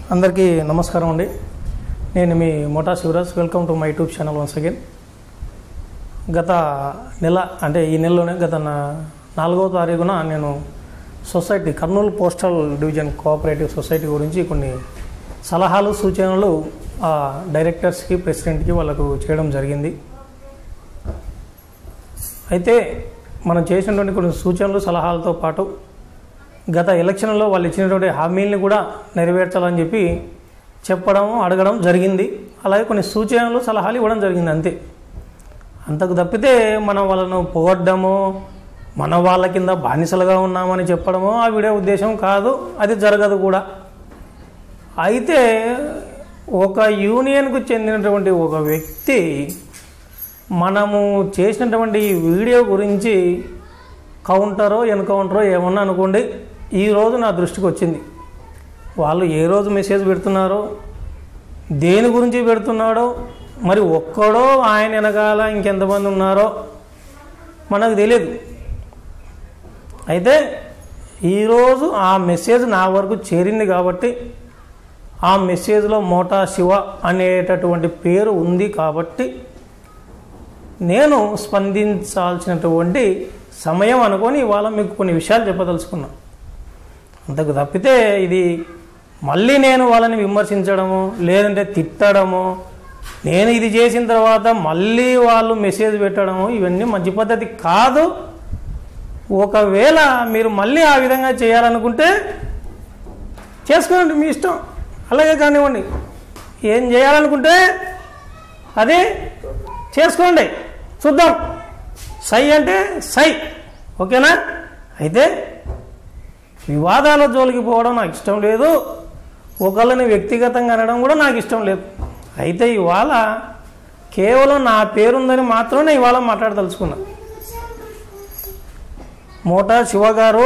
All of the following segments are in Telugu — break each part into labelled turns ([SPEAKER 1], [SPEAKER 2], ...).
[SPEAKER 1] అందరికీ నమస్కారం అండి నేను మీ Mota Shivraj welcome to my YouTube channel once again గత నెల అంటే ఈ నెలలోనే గత నా- నాలుగవ తారీఖున నేను society Kurnool postal division cooperative society గురించి కొన్ని సలహాలు సూచనలు ఆ డైరెక్టర్స్కి ప్రెసిడెంట్కి వాళ్ళకు చేయడం జరిగింది అయితే మనం చేసినటువంటి కొన్ని సూచనలు సలహాలతో పాటు గత ఎలక్షన్లో వాళ్ళు ఇచ్చినటువంటి హామీల్ని కూడా నెరవేర్చాలని చెప్పి చెప్పడం అడగడం జరిగింది అలాగే కొన్ని సూచనలు సలహాలు ఇవ్వడం జరిగింది అంతే అంతకు తప్పితే మనం వాళ్ళను పొగడ్డము మన వాళ్ళ కింద బానిసలుగా ఉన్నామని చెప్పడము ఆ వీడియో ఉద్దేశం కాదు అది జరగదు కూడా అయితే ఒక యూనియన్కు చెందినటువంటి ఒక వ్యక్తి మనము చేసినటువంటి ఈ వీడియో గురించి కౌంటరో ఎన్కౌంటరో ఏమన్నా అనుకోండి ఈరోజు నా దృష్టికి వచ్చింది వాళ్ళు ఏ రోజు మెసేజ్ పెడుతున్నారో దేని గురించి పెడుతున్నాడో మరి ఒక్కడో ఆయన వెనకాల ఇంకెంతమంది ఉన్నారో మనకు తెలియదు అయితే ఈరోజు ఆ మెసేజ్ నా వరకు చేరింది కాబట్టి ఆ మెసేజ్లో మోటా శివ అనేటటువంటి పేరు ఉంది కాబట్టి నేను స్పందించాల్సినటువంటి సమయం అనుకొని ఇవాళ మీకు కొన్ని విషయాలు చెప్పదలుచుకున్నా అంతకు తప్పితే ఇది మళ్ళీ నేను వాళ్ళని విమర్శించడము లేదంటే తిట్టడము నేను ఇది చేసిన తర్వాత మళ్ళీ వాళ్ళు మెసేజ్ పెట్టడము ఇవన్నీ మంచి పద్ధతి కాదు ఒకవేళ మీరు మళ్ళీ ఆ విధంగా చేయాలనుకుంటే చేసుకోండి మీ ఇష్టం అలాగే కానివ్వండి ఏం చేయాలనుకుంటే అది చేసుకోండి చూద్దాం సై అంటే సై ఓకేనా అయితే వివాదాల జోలికి పోవడం నాకు ఇష్టం లేదు ఒకళ్ళని వ్యక్తిగతంగా అనడం కూడా నాకు ఇష్టం లేదు అయితే ఇవాళ కేవలం నా పేరుందని మాత్రమే ఇవాళ మాట్లాడదలుచుకున్నా మోటా శివ గారు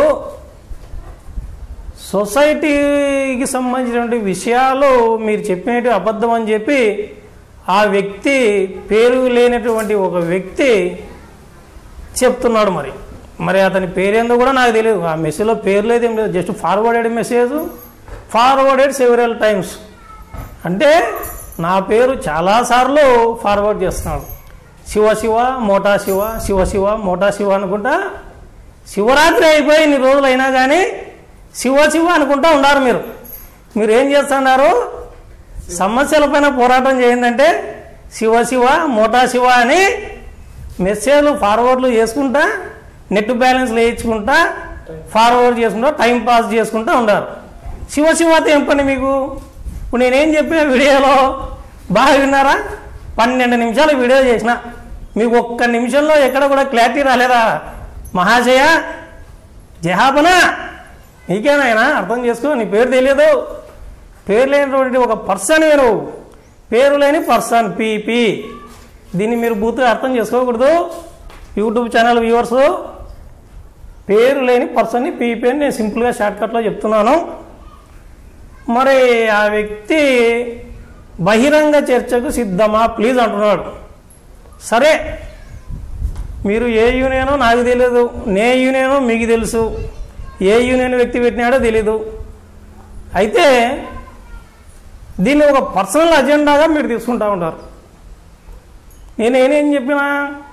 [SPEAKER 1] సొసైటీకి సంబంధించినటువంటి విషయాలు మీరు చెప్పినట్టు అబద్ధం అని చెప్పి ఆ వ్యక్తి పేరు లేనటువంటి ఒక వ్యక్తి చెప్తున్నాడు మరి మరి అతని పేరేందో కూడా నాకు తెలియదు ఆ మెసేజ్లో పేరు లేదు ఏం లేదు just forwarded message forwarded several times అంటే నా పేరు చాలాసార్లు ఫార్వర్డ్ చేస్తున్నాడు శివ శివ మోటా శివ శివ శివ మోటా శివ అనుకుంటా శివరాత్రి అయిపోయి ఇన్ని రోజులు అయినా కానీ శివ శివ అనుకుంటా ఉన్నారు మీరు మీరు ఏం చేస్తున్నారు సమస్యలపైన పోరాటం చేయందంటే శివ శివ మోటా శివ అని మెసేజ్లు ఫార్వర్డ్లు చేసుకుంటా నెట్ బ్యాలెన్స్ వేయించుకుంటా ఫార్వర్డ్ చేసుకుంటా టైం పాస్ చేసుకుంటా ఉన్నారు శివ శివతో ఏం పని మీకు ఇప్పుడు నేనేం చెప్పిన వీడియోలో బాగా విన్నారా పన్నెండు నిమిషాలు వీడియో చేసిన మీకు ఒక్క నిమిషంలో ఎక్కడ కూడా క్లారిటీ రాలేదా మహాశయ జహాపన నీకేనాయనా అర్థం చేసుకో నీ పేరు తెలియదు పేరు లేనటువంటి ఒక పర్సన్ మీరు పేరు లేని పర్సన్ పీపీ దీన్ని మీరు బూత్గా అర్థం చేసుకోకూడదు యూట్యూబ్ ఛానల్ వ్యూవర్స్ పేరు లేని పర్సన్ని పీపీ అని నేను సింపుల్గా షార్ట్కట్లో చెప్తున్నాను మరి ఆ వ్యక్తి బహిరంగ చర్చకు సిద్ధమా ప్లీజ్ అంటున్నాడు సరే మీరు ఏ యూనియనో నాకు తెలియదు నే యూనియనో మీకు తెలుసు ఏ యూనియన్ వ్యక్తి పెట్టినాడో తెలీదు అయితే దీన్ని ఒక పర్సనల్ అజెండాగా మీరు తీసుకుంటా ఉంటారు నేను నేనేం చెప్పినా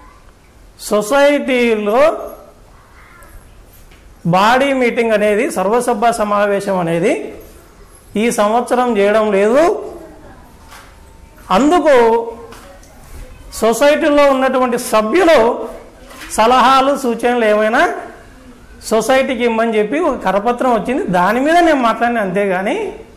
[SPEAKER 1] సొసైటీలో బాడీ మీటింగ్ అనేది సర్వసభ్య సమావేశం అనేది ఈ సంవత్సరం చేయడం లేదు అందుకు సొసైటీలో ఉన్నటువంటి సభ్యులు సలహాలు సూచనలు ఏమైనా సొసైటీకి ఇమ్మని చెప్పి ఒక కరపత్రం వచ్చింది దాని మీద నేను మాట్లాడిన అంతేగాని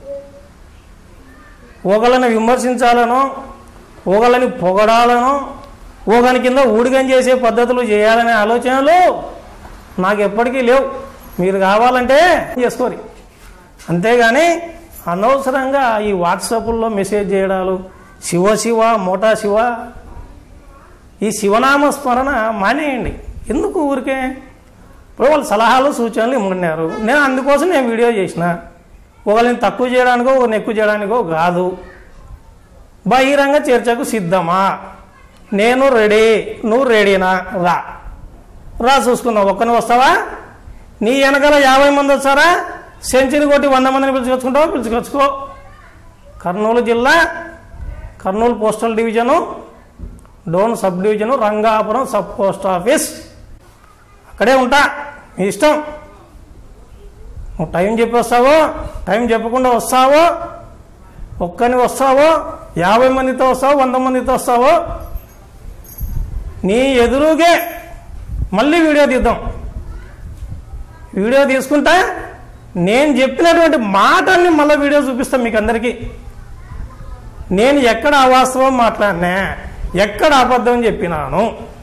[SPEAKER 1] ఒకళ్ళని విమర్శించాలనో ఒకళ్ళని పొగడాలనో ఒకని కింద ఊడిగం చేసే పద్ధతులు చేయాలనే ఆలోచనలు నాకు ఎప్పటికీ లేవు మీరు కావాలంటే చేసుకోరి అంతేగాని అనవసరంగా ఈ వాట్సాప్లో మెసేజ్ చేయడాలు శివ శివ మోటా శివ ఈ శివనామ స్మరణ మానేయండి ఎందుకు ఊరికే ఇప్పుడు వాళ్ళు సలహాలు సూచనలు ఇమ్మన్నారు నేను అందుకోసం నేను వీడియో చేసిన ఒకరిని తక్కువ చేయడానికో ఒకరిని ఎక్కువ చేయడానికో కాదు బహిరంగ చర్చకు సిద్ధమా నేను రెడీ నువ్వు రెడీనా రా రా చూసుకుందాం ఒక్కని వస్తావా నీ వెనకాల యాభై మంది వస్తారా సెంచరీ కొట్టి వంద మందిని పిలుచుకొచ్చుకుంటావా పిలుచుకొచ్చుకో కర్నూలు జిల్లా Kurnool postal division Dhone sub division Rangapuram sub post office అక్కడే ఉంటా మీ ఇష్టం నువ్వు టైం చెప్పి వస్తావో టైం చెప్పకుండా వస్తావో ఒక్కని వస్తావో యాభై మందితో వస్తావో వంద మందితో వస్తావో నీ ఎదురుగే మళ్ళీ వీడియో తీద్దాం వీడియో తీసుకుంటా నేను చెప్పినటువంటి మాటల్ని మళ్ళీ వీడియో చూపిస్తాను మీకు అందరికీ నేను ఎక్కడ అవాస్తవం మాట్లాడినా ఎక్కడ అబద్ధం చెప్పినాను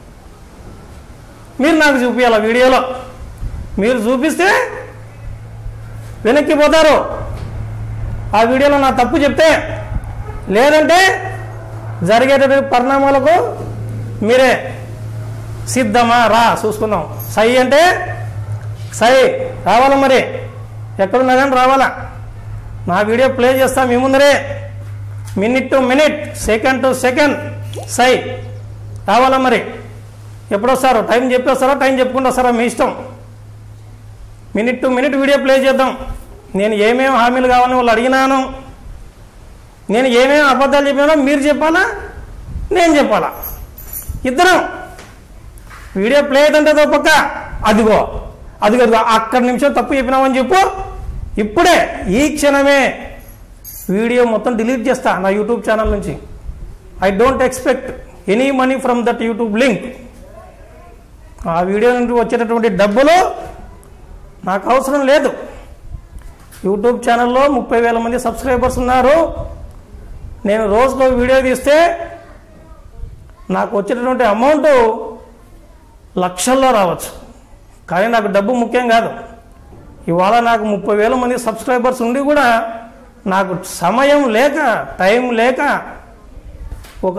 [SPEAKER 1] మీరు నాకు చూపించాలి ఆ వీడియోలో మీరు చూపిస్తే వెనక్కి పోతారు ఆ వీడియోలో నా తప్పు చెప్తే లేదంటే జరిగేటటువంటి పరిణామాలకు మీరే సిద్ధమా రా చూసుకుందాం సై అంటే సై రావాలా మరి ఎక్కడున్నా కానీ రావాలా నా వీడియో ప్లే చేస్తా మీ ముందరే minute to minute second to second సై రావాలా మరి ఎప్పుడు వస్తారు టైం చెప్పేస్తారా టైం చెప్పుకుంటూ వస్తారా మీ ఇష్టం minute to minute video play చేద్దాం నేను ఏమేమి హామీలు కావాలని వాళ్ళు అడిగినాను నేను ఏమేమి అబద్ధాలు చెప్పినానో మీరు చెప్పాలా నేను చెప్పాలా ఇద్దరం వీడియో ప్లే అవుతుంటే పక్క అదిగో అదిగో అదిగో అక్కడ నిమిషం తప్పు చెప్పినామని చెప్పు ఇప్పుడే ఈ క్షణమే వీడియో మొత్తం డిలీట్ చేస్తా నా యూట్యూబ్ ఛానల్ నుంచి I don't expect any money from that YouTube link ఆ వీడియో నుండి వచ్చేటటువంటి డబ్బులు నాకు అవసరం లేదు యూట్యూబ్ ఛానల్లో ముప్పై వేల మంది సబ్స్క్రైబర్స్ ఉన్నారు నేను రోజుకో వీడియో తీస్తే నాకు వచ్చేటటువంటి అమౌంట్ లక్షల్లో రావచ్చు కానీ నాకు డబ్బు ముఖ్యం కాదు ఇవాళ నాకు ముప్పై వేల మంది సబ్స్క్రైబర్స్ ఉండి కూడా నాకు సమయం లేక టైం లేక ఒక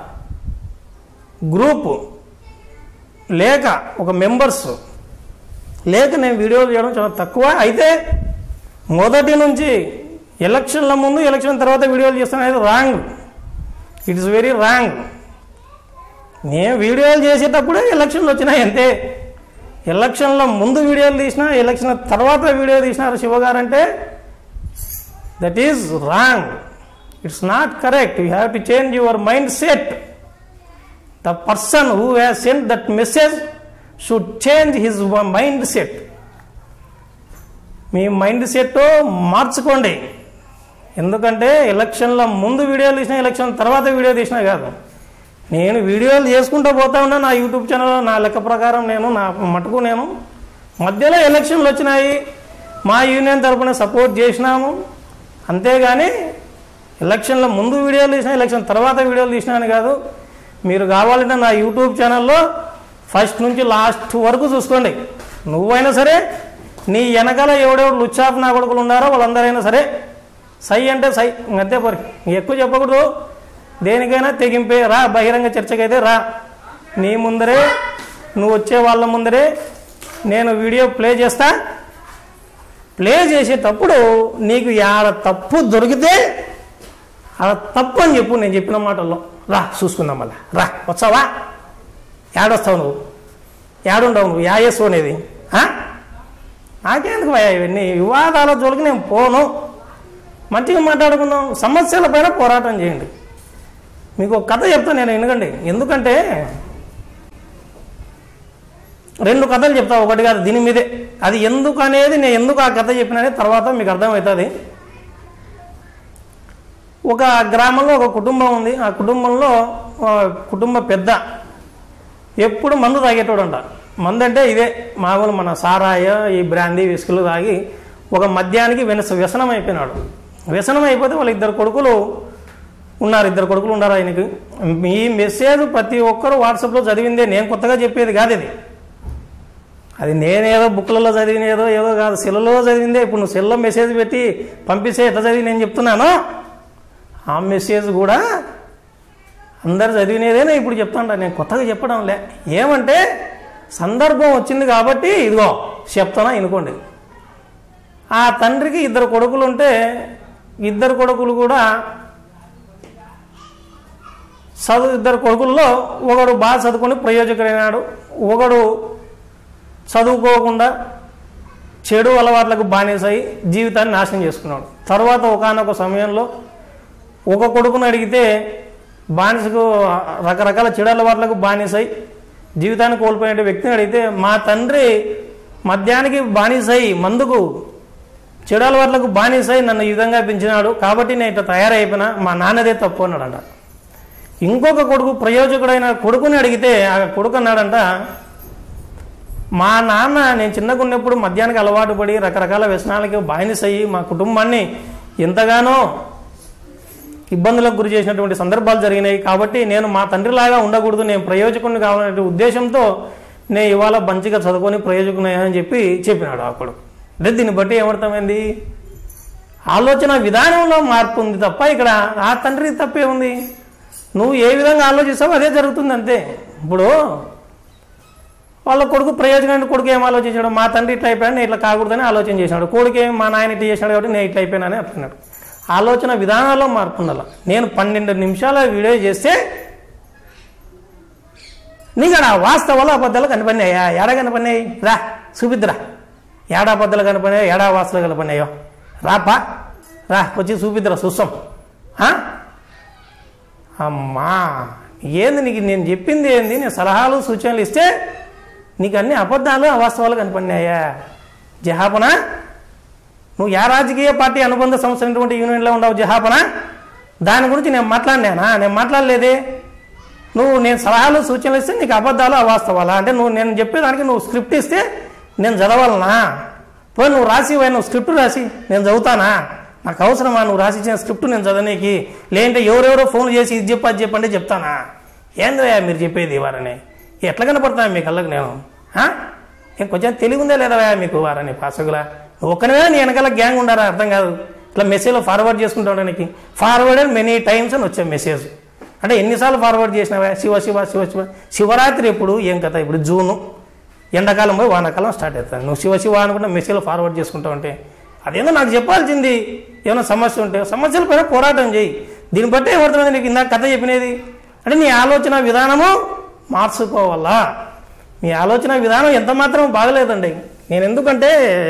[SPEAKER 1] గ్రూప్ లేక ఒక మెంబర్స్ లేక నేను వీడియోలు చేయడం చాలా తక్కువ అయితే మొదటి నుంచి ఎలక్షన్ల ముందు ఎలక్షన్ తర్వాత వీడియోలు చేస్తాను wrong it is very wrong నేను వీడియోలు చేసేటప్పుడే ఎలక్షన్లు వచ్చినాయి అంతే ఎలక్షన్ల ముందు వీడియోలు తీసిన ఎలక్షన్ తర్వాత వీడియో తీసినారు శివగారు అంటే that is wrong it's not correct you have to change your mind set the person who has sent that message should change his mind set మీ మైండ్ సెట్ మార్చుకోండి ఎందుకంటే ఎలక్షన్ల ముందు వీడియోలు తీసినా ఎలక్షన్ తర్వాత వీడియో తీసినా కాదు నేను వీడియోలు చేసుకుంటూ పోతా ఉన్నా నా యూట్యూబ్ ఛానల్లో నా లెక్క ప్రకారం నేను నా మటుకు నేను మధ్యలో ఎలక్షన్లు వచ్చినాయి మా యూనియన్ తరపున సపోర్ట్ చేసినాము అంతేగాని ఎలక్షన్ల ముందు వీడియోలు తీసినా ఎలక్షన్ తర్వాత వీడియోలు తీసినా అని కాదు మీరు కావాలంటే నా యూట్యూబ్ ఛానల్లో ఫస్ట్ నుంచి లాస్ట్ వరకు చూసుకోండి నువ్వైనా సరే నీ వెనకాల ఎవడెవడు లుచ్చాపు నా కొడుకులు ఉన్నారో వాళ్ళందరైనా సరే సై అంటే సై అంతే పోరి ఎక్కువ చెప్పకూడదు దేనికైనా తెగింపే రా బహిరంగ చర్చకైతే రా నీ ముందరే నువ్వు వచ్చే వాళ్ళ ముందరే నేను వీడియో ప్లే చేస్తా ప్లే చేసేటప్పుడు నీకు ఆడ తప్పు దొరికితే ఆడ తప్పు అని చెప్పు నేను చెప్పిన మాటల్లో రా చూసుకుందాం మళ్ళా రా వచ్చావా ఏడొస్తావు నువ్వు ఏడుండవు నువ్వు యాయస్సు అనేది ఆ? నాకెందుకు భయ ఇవన్నీ వివాదాల జోలికి నేను పోను మంచిగా మాట్లాడుకుందాం సమస్యల పైన పోరాటం చేయండి మీకు ఒక కథ చెప్తాను నేను ఎందుకండి ఎందుకంటే రెండు కథలు చెప్తా ఒకటి కాదు దీని మీదే అది ఎందుకు అనేది నేను ఎందుకు ఆ కథ చెప్పిననే తర్వాత మీకు అర్థమవుతుంది ఒక గ్రామంలో ఒక కుటుంబం ఉంది ఆ కుటుంబంలో ఆ కుటుంబ పెద్ద ఎప్పుడు మందు తాగేటోడంట మందు అంటే ఇదే మామూలు మన సారాయ ఈ బ్రాందీ విస్కులు తాగి ఒక మద్యానికి వెనస వ్యసనం అయిపోయినాడు వ్యసనం అయిపోతే వాళ్ళ ఇద్దరు కొడుకులు ఉన్నారు ఇద్దరు కొడుకులు ఉన్నారు ఆయనకి ఈ మెసేజ్ ప్రతి ఒక్కరు వాట్సాప్లో చదివిందే నేను కొత్తగా చెప్పేది కాదు ఇది అది నేనేదో బుక్లలో చదివినేదో ఏదో కాదు సెల్లలో చదివిందే ఇప్పుడు నువ్వు సెల్లో మెసేజ్ పెట్టి పంపిస్తే ఎట్లా చదివి నేను చెప్తున్నాను ఆ మెసేజ్ కూడా అందరు చదివినేదేనే ఇప్పుడు చెప్తాంట నేను కొత్తగా చెప్పడం లే ఏమంటే సందర్భం వచ్చింది కాబట్టి ఇదిగో చెప్తానా వినుకోండి ఆ తండ్రికి ఇద్దరు కొడుకులు ఉంటే ఇద్దరు కొడుకులు కూడా చదువు ఇద్దరు కొడుకుల్లో ఒకడు బాగా చదువుకొని ప్రయోజకుడైనాడు ఒకడు చదువుకోకుండా చెడు అలవాట్లకు బానిసై జీవితాన్ని నాశనం చేసుకున్నాడు తర్వాత ఒకనొక సమయంలో ఒక కొడుకును అడిగితే బానిసకు రకరకాల చెడు అలవాట్లకు బానిసై జీవితాన్ని కోల్పోయిన వ్యక్తిని అడిగితే మా తండ్రి మద్యానికి బానిసై మందుకు చెడు అలవాట్లకు బానిసై నన్ను ఈ విధంగా పెంచినాడు కాబట్టి నేను ఇట్లా తయారైపోయినా మా నాన్నదే తప్పు అన్నాడంట ఇంకొక కొడుకు ప్రయోజకుడైన కొడుకుని అడిగితే ఆ కొడుకు అన్నాడంట మా నాన్న నేను చిన్నగా ఉన్నప్పుడు మద్యానికి అలవాటు పడి రకరకాల వ్యసనాలకి బానిసయ్యి మా కుటుంబాన్ని ఎంతగానో ఇబ్బందులకు గురి చేసినటువంటి సందర్భాలు జరిగినాయి కాబట్టి నేను మా తండ్రిలాగా ఉండకూడదు నేను ప్రయోజకుడిని కావాలనే ఉద్దేశంతో నేను ఇవాళ మంచిగా చదువుకొని ప్రయోజకుని అని చెప్పి చెప్పినాడు ఆ కొడుకు అంటే దీన్ని బట్టి ఏమర్థమైంది ఆలోచన విధానంలో మార్పు ఉంది తప్ప ఇక్కడ ఆ తండ్రి తప్పే ఉంది నువ్వు ఏ విధంగా ఆలోచిస్తావో అదే జరుగుతుంది అంతే ఇప్పుడు వాళ్ళ కొడుకు ప్రయోజనాన్ని కొడుకు ఏం ఆలోచించాడు మా తండ్రి ఇట్లా అయిపోయాడు నేను ఇట్లా కాకూడదని ఆలోచన చేశాడు కొడుకు ఏం మా నాయన ఇట్లా చేశాడు కాబట్టి నేను ఇట్లా అయిపోయినానని అంటున్నాడు ఆలోచన విధానాల్లో మార్పు ఉండాల నేను పన్నెండు నిమిషాల వీడియో చేస్తే నీకు ఆడ వాస్తవాలు అబద్ధాలు కనపడినాయా ఏడా కనపడినాయి రా చూపిద్దురా ఏడా అబద్ధాలు కనపడినాయో ఏడా వాస్తవాలు కనపడినాయో రాపా రా వచ్చి చూపిద్దురా చూస్తాం ఆ? అమ్మా ఏంది నీకు నేను చెప్పింది ఏంది నేను సలహాలు సూచనలు ఇస్తే నీకు అన్ని అబద్ధాలు అవాస్తవాలు కనపడినాయా జహాపన నువ్వు ఏ రాజకీయ పార్టీ అనుబంధ సంస్థ అయినటువంటి యూనియన్లో ఉండవు జహాపన దాని గురించి నేను మాట్లాడినానా నేను మాట్లాడలేదే నువ్వు నేను సలహాలు సూచనలు ఇస్తే నీకు అబద్ధాలు అవాస్తవాలా అంటే నువ్వు నేను చెప్పేదానికి నువ్వు స్క్రిప్ట్ ఇస్తే నేను చదవాలనా పోయి నువ్వు రాసి పోయి నువ్వు స్క్రిప్ట్ రాసి నేను చదువుతానా నాకు అవసరమా నువ్వు రాసి ఇచ్చిన స్క్రిప్ట్ నేను చదవనీకి లేదంటే ఎవరెవరో ఫోన్ చేసి ఇది చెప్పు అది చెప్పంటే చెప్తానా ఏందయ్యా మీరు చెప్పేది వారని ఎట్లా కనపడతాను మీ కళ్ళకి నేను ఆ? ఏం కొంచెం తెలివి ఉందా లేదా మీకు వారని పాసగులా నువ్వు ఒక్కనే నీ వెనకాల గ్యాంగ్ ఉండారా అర్థం కాదు ఇట్లా మెసేజ్లో ఫార్వర్డ్ చేసుకుంటా ఉండడానికి ఫార్వర్డ్ మెనీ టైమ్స్ అని వచ్చే మెసేజ్ అంటే ఎన్నిసార్లు ఫార్వర్డ్ చేసినావా శివ శివ శివ శివ శివరాత్రి ఎప్పుడు ఏం కథ ఇప్పుడు జూను ఎండాకాలం పోయి వానాకాలం స్టార్ట్ అవుతుంది నువ్వు శివ శివ అనుకుంటే మెసేజ్లో ఫార్వర్డ్ చేసుకుంటావు అంటే అదేందో నాకు చెప్పాల్సింది ఏమైనా సమస్య ఉంటే సమస్యల పైన పోరాటం చేయి దీన్ని బట్టే ఏమవుతుంది నీకు ఇందాక కథ చెప్పినది అంటే నీ ఆలోచన విధానము మార్చుకోవాలా మీ ఆలోచన విధానం ఎంత మాత్రం బాగలేదండి నేను ఎందుకంటే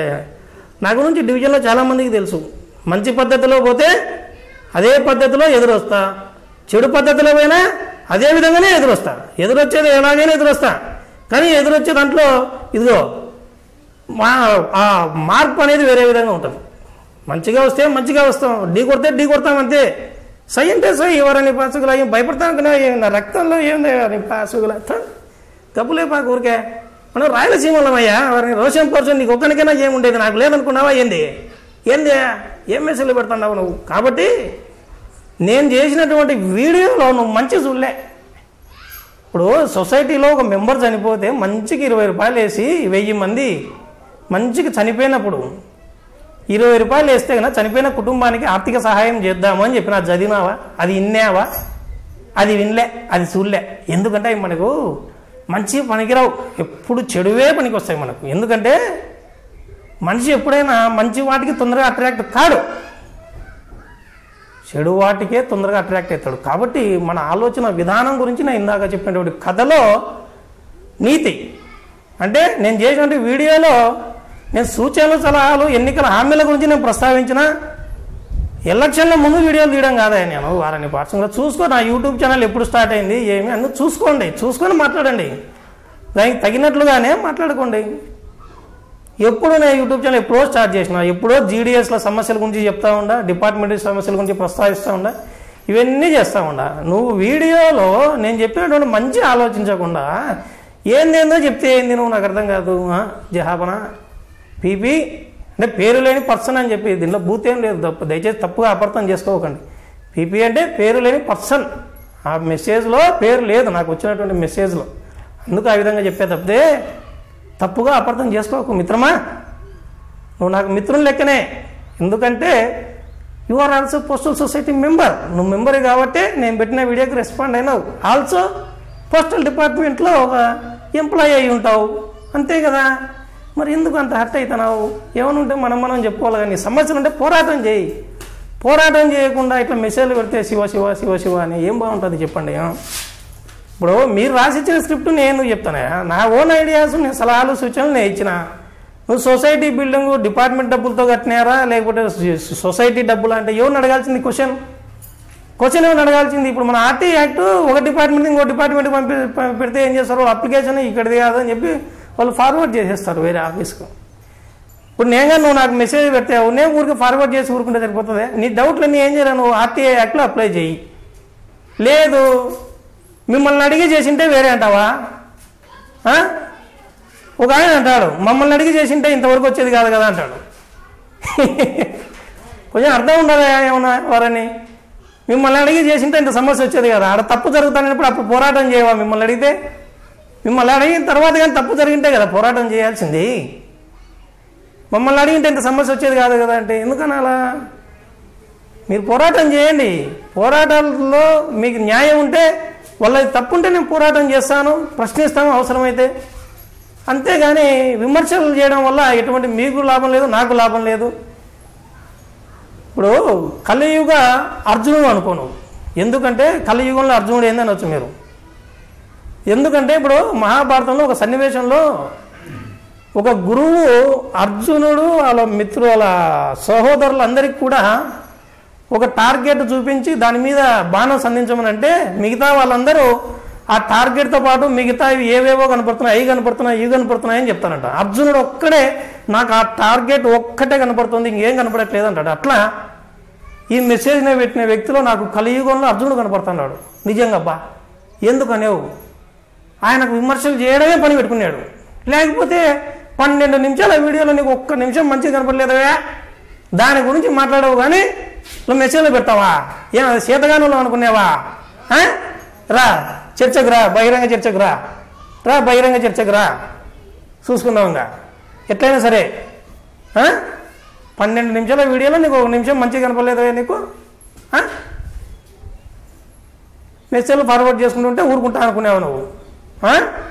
[SPEAKER 1] నా గురించి డివిజన్లో చాలామందికి తెలుసు మంచి పద్ధతిలో పోతే అదే పద్ధతిలో ఎదురొస్తా చెడు పద్ధతిలో పోయినా అదే విధంగానే ఎదురొస్తా ఎదురొచ్చేది ఎలాగైనా ఎదురొస్తా కానీ ఎదురొచ్చే దాంట్లో ఇదిగో మా ఆ మార్పు అనేది వేరే విధంగా ఉంటుంది మంచిగా వస్తే మంచిగా వస్తాం ఢీ కొడితే ఢీ కొడతాం అంతే సై అంటే సై ఎవరని పాసుగుల ఏం భయపడతాం కదా ఏం నా రక్తంలో ఏంది అని పాసుగుల తప్పులే పాకు ఊరికే మనం రాయలసీమలమయ్యా వారిని రోషన్ పర్సన్ నీకు ఒక్కనికైనా ఏముండేది నాకు లేదనుకున్నావా ఏంది ఏంది ఏం మెసేజ్లు పెడుతున్నావు నువ్వు కాబట్టి నేను చేసినటువంటి వీడియోలో నువ్వు మంచి చూడలే ఇప్పుడు సొసైటీలో ఒక మెంబర్ చనిపోతే మంచికి ఇరవై రూపాయలు వేసి వెయ్యి మంది మంచికి చనిపోయినప్పుడు ఇరవై రూపాయలు వేస్తే కన్నా చనిపోయిన కుటుంబానికి ఆర్థిక సహాయం చేద్దాము అని చెప్పిన అది చదివినావా అది విన్నావా అది వినలే అది చూడలే ఎందుకంటే అవి మనకు మంచి పనికిరావు ఎప్పుడు చెడువే పనికి వస్తాయి మనకు ఎందుకంటే మనిషి ఎప్పుడైనా మంచి వాటికి తొందరగా అట్రాక్ట్ కాడు చెడు వాటికే తొందరగా అట్రాక్ట్ అవుతాడు కాబట్టి మన ఆలోచన విధానం గురించి నేను ఇందాక చెప్పినటువంటి కథలో నీతి అంటే నేను చేసినటువంటి వీడియోలో నేను సూచనలు సలహాలు ఎన్నికల హామీల గురించి నేను ప్రస్తావించిన ఎలక్షన్ల ముందు వీడియోలు తీయడం కాదా నేను వారిని పార్సంగా చూసుకో నా యూట్యూబ్ ఛానల్ ఎప్పుడు స్టార్ట్ అయింది ఏమి అన్నీ చూసుకోండి చూసుకొని మాట్లాడండి దానికి తగినట్లుగానే మాట్లాడుకోండి ఎప్పుడు నేను యూట్యూబ్ ఛానల్ ఎప్పుడో స్టార్ట్ చేసిన ఎప్పుడో జీడిఎస్ల సమస్యల గురించి చెప్తా ఉండా డిపార్ట్మెంట్ సమస్యల గురించి ప్రస్తావిస్తూ ఉండా ఇవన్నీ చేస్తూ ఉండా నువ్వు వీడియోలో నేను చెప్పినటువంటి మంచి ఆలోచించకుండా ఏందేందో చెప్తే ఏంది నువ్వు నాకు అర్థం కాదు ఆ? జహాపన పీపీ అంటే పేరు లేని పర్సన్ అని చెప్పి దీనిలో బూత్ ఏం లేదు తప్పు దయచేసి తప్పుగా అపార్థం చేసుకోకండి పీపీ అంటే పేరు లేని పర్సన్ ఆ మెసేజ్లో పేరు లేదు నాకు వచ్చినటువంటి మెసేజ్లో అందుకు ఆ విధంగా చెప్పే తప్పితే తప్పుగా అపార్థం చేసుకోకు మిత్రమా నువ్వు నాకు మిత్రుని లెక్కనే ఎందుకంటే you are also postal society member నువ్వు మెంబర్ కాబట్టి నేను పెట్టిన వీడియోకి రెస్పాండ్ అయినావు ఆల్సో పోస్టల్ డిపార్ట్మెంట్లో ఒక ఎంప్లాయ్ అయి ఉంటావు అంతే కదా మరి ఎందుకు అంత హర్ట్ అవుతున్నావు ఏమైనా ఉంటే మనం మనం చెప్పుకోవాలి కానీ సమస్యలు ఉంటే పోరాటం చేయి పోరాటం చేయకుండా ఇట్లా మెసేజ్లు పెడితే శివ శివ శివ శివ అని ఏం బాగుంటుంది చెప్పండి ఆ? ఇప్పుడు మీరు రాసిచ్చిన స్క్రిప్ట్ నేను చెప్తానా నా ఓన్ ఐడియాస్ నేను సలహాలు సూచనలు నేను ఇచ్చిన నువ్వు సొసైటీ బిల్డింగ్ డిపార్ట్మెంట్ డబ్బులతో కట్టినారా లేకపోతే సొసైటీ డబ్బులు అంటే ఎవరిని అడగాల్సింది క్వశ్చన్ క్వశ్చన్ ఏమైనా అడగాల్సింది ఇప్పుడు మన ఆర్టీ యాక్ట్ ఒక డిపార్ట్మెంట్ ఇంకో డిపార్ట్మెంట్ పంపి ప- పెడితే ఏం చేస్తారు అప్లికేషన్ ఇక్కడిది కాదని చెప్పి వాళ్ళు ఫార్వర్డ్ చేసేస్తారు వేరే ఆఫీస్కు ఇప్పుడు నేనుగా నువ్వు నాకు మెసేజ్ పెడతావు నేను ఊరికి ఫార్వర్డ్ చేసి ఊరుకుంటే సరిపోతుంది నీ డౌట్లన్నీ ఏం చేయాలి నువ్వు ఆర్టీఐ యాక్ట్లో అప్లై చేయి లేదు మిమ్మల్ని అడిగి చేసింటే వేరే అంటావా ఆ? ఒక ఆయన అంటాడు మమ్మల్ని అడిగి చేసింటే ఇంతవరకు వచ్చేది కాదు కదా అంటాడు కొంచెం అర్థం ఉండదా ఏమన్నా వారని మిమ్మల్ని అడిగి చేసింటే ఇంత సమస్య వచ్చేది కదా ఆడ తప్పు జరుగుతానప్పుడు అప్పుడు పోరాటం చేయవా మిమ్మల్ని అడిగితే మిమ్మల్ని అడిగిన తర్వాత కానీ తప్పు జరిగింటే కదా పోరాటం చేయాల్సింది మమ్మల్ని అడిగింటే ఇంత సమస్య వచ్చేది కాదు కదా అంటే ఎందుకని అలా మీరు పోరాటం చేయండి పోరాటాల్లో మీకు న్యాయం ఉంటే వాళ్ళది తప్పు ఉంటే నేను పోరాటం చేస్తాను ప్రశ్నిస్తాను అవసరమైతే అంతేగాని విమర్శలు చేయడం వల్ల ఎటువంటి మీకు లాభం లేదు నాకు లాభం లేదు ఇప్పుడు కలియుగ అర్జునుడు అనుకోను ఎందుకంటే కలియుగంలో అర్జునుడు ఏందని వచ్చు మీరు ఎందుకంటే ఇప్పుడు మహాభారతంలో ఒక సన్నివేశంలో ఒక గురువు అర్జునుడు వాళ్ళ మిత్రులు వాళ్ళ సహోదరులందరికీ కూడా ఒక టార్గెట్ చూపించి దాని మీద బాణం సంధించమని అంటే మిగతా వాళ్ళందరూ ఆ టార్గెట్తో పాటు మిగతా ఇవి ఏవేవో కనపడుతున్నాయి అవి కనపడుతున్నాయి ఇవి కనపడుతున్నాయి అని చెప్తానంట అర్జునుడు ఒక్కడే నాకు ఆ టార్గెట్ ఒక్కటే కనపడుతుంది ఇంకేం కనపడట్లేదు అంటాడు అట్లా ఈ మెసేజ్ని పెట్టిన వ్యక్తిలో నాకు కలియుగంలో అర్జునుడు కనపడుతున్నాడు నిజంగా అబ్బా ఎందుకనేవు ఆయనకు విమర్శలు చేయడమే పని పెట్టుకున్నాడు లేకపోతే పన్నెండు నిమిషాల వీడియోలో నీకు ఒక్క నిమిషం మంచిగా కనపడలేదవే దాని గురించి మాట్లాడవు కానీ నువ్వు మెసేజ్లో పెడతావా ఏం అది శీతగానంలో అనుకునేవా ఆ? రా చర్చకు రా బహిరంగ చర్చకు రా రా బహిరంగ చర్చకు రా చూసుకుందాం ఇంకా ఎట్లయినా సరే ఆ? పన్నెండు నిమిషాల వీడియోలో నీకు ఒక నిమిషం మంచిగా కనపడలేదా నీకు ఆ? మెసేజ్లు ఫార్వర్డ్ చేసుకుంటుంటే ఊరుకుంటా అనుకునేవు నువ్వు ఆ?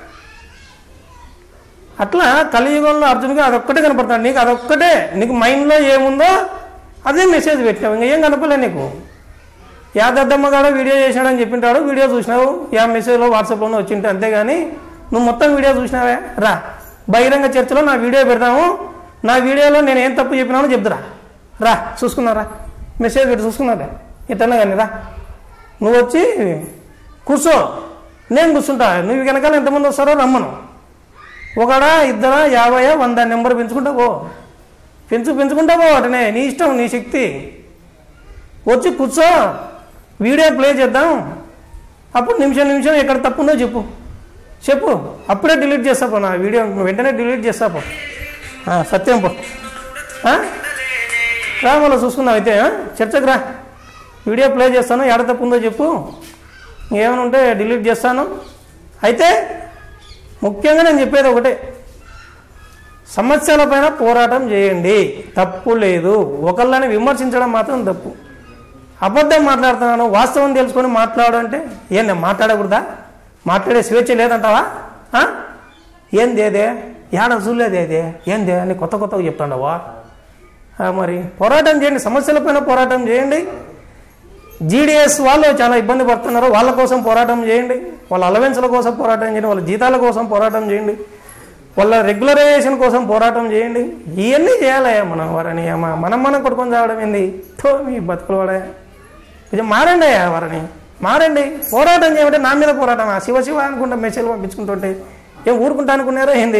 [SPEAKER 1] అట్లా కలియుగంలో అర్జునుగా అదొక్కటే కనపడతాడు నీకు అదొక్కటే నీకు మైండ్లో ఏముందో అదే మెసేజ్ పెట్టావు ఇంకా ఏం కనపడలే నీకు యాదద్దమ్మ కూడా వీడియో చేసినాడని చెప్పింటాడు వీడియో చూసినావు యా మెసేజ్లో వాట్సాప్లోనే వచ్చింటే అంతేగాని నువ్వు మొత్తం వీడియో చూసినావే రా బహిరంగ చర్చలో నా వీడియో పెడతాము నా వీడియోలో నేను ఏం తప్పు చెప్పినానో చెప్తురా రా చూసుకున్నారా మెసేజ్ పెట్టి చూసుకున్నారా ఎట్టన్నా కానీ రా నువ్వు వచ్చి కూర్చో నేను కూర్చుంటా నువ్వు వెనకాల ఎంతమంది వస్తారో రమ్మను ఒకడా ఇద్దరా యాభై వంద నెంబర్ పెంచుకుంటా పో పెంచు పెంచుకుంటా పో అటనే నీ ఇష్టం నీ శక్తి వచ్చి కూర్చో వీడియో ప్లే చేద్దాం అప్పుడు నిమిషం నిమిషం ఎక్కడ తప్పుందో చెప్పు చెప్పు అప్పుడే డిలీట్ చేస్తా పో నా వీడియో వెంటనే డిలీట్ చేస్తా పో ఆ, సత్యం పో ఆ? రా మళ్ళీ చూసుకుందాం అయితే ఆ? చర్చకు రా వీడియో ప్లే చేస్తాను ఎడ తప్పుందో చెప్పు ఏమైనా ఉంటే డిలీట్ చేస్తాను అయితే ముఖ్యంగా నేను చెప్పేది ఒకటే సమస్యలపైన పోరాటం చేయండి తప్పు లేదు ఒకళ్ళని విమర్శించడం మాత్రం తప్పు అబద్ధం మాట్లాడుతున్నాను వాస్తవం తెలుసుకొని మాట్లాడు అంటే ఏం నేను మాట్లాడకూడదా మాట్లాడే స్వేచ్ఛ లేదంటావా ఆ? ఏంది ఏదే ఏడ చూడలేదు ఏదే ఏంది అని కొత్త కొత్తగా చెప్తాండవా ఆ, మరి పోరాటం చేయండి సమస్యలపైన పోరాటం చేయండి జీడిఎస్ వాళ్ళు చాలా ఇబ్బంది పడుతున్నారు వాళ్ళ కోసం పోరాటం చేయండి వాళ్ళ అలవెన్స్ల కోసం పోరాటం చేయండి వాళ్ళ జీతాల కోసం పోరాటం చేయండి వాళ్ళ రెగ్యులరైజేషన్ కోసం పోరాటం చేయండి ఇవన్నీ చేయాలి మనం వారని మ- మనం మనం కొట్టుకొని చావడం ఏంది తో మీ బతుకులు వాడే కొంచెం మారండి అయ్యా వారని మారండి పోరాటం చేయమంటే నా మీద పోరాటం ఆ శివ శివ అనుకుంటా మెసేజ్ పంపించుకుంటుంటే ఏం ఊరుకుంటా అనుకున్నారో ఏంది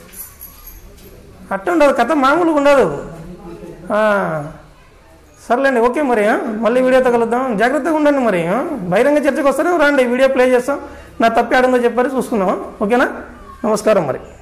[SPEAKER 1] అట్ట ఉండదు కథ మామూలుగా ఉండదు ఆ, సర్లేండి ఓకే మరి ఆ? మళ్ళీ వీడియోతో కలుద్దాం జాగ్రత్తగా ఉండండి మరి ఆ? బహిరంగ చర్చకు వస్తానే రండి వీడియో ప్లే చేస్తాం నా తప్పి ఆడిందో చెప్పారు చూసుకుందాం ఓకేనా నమస్కారం మరి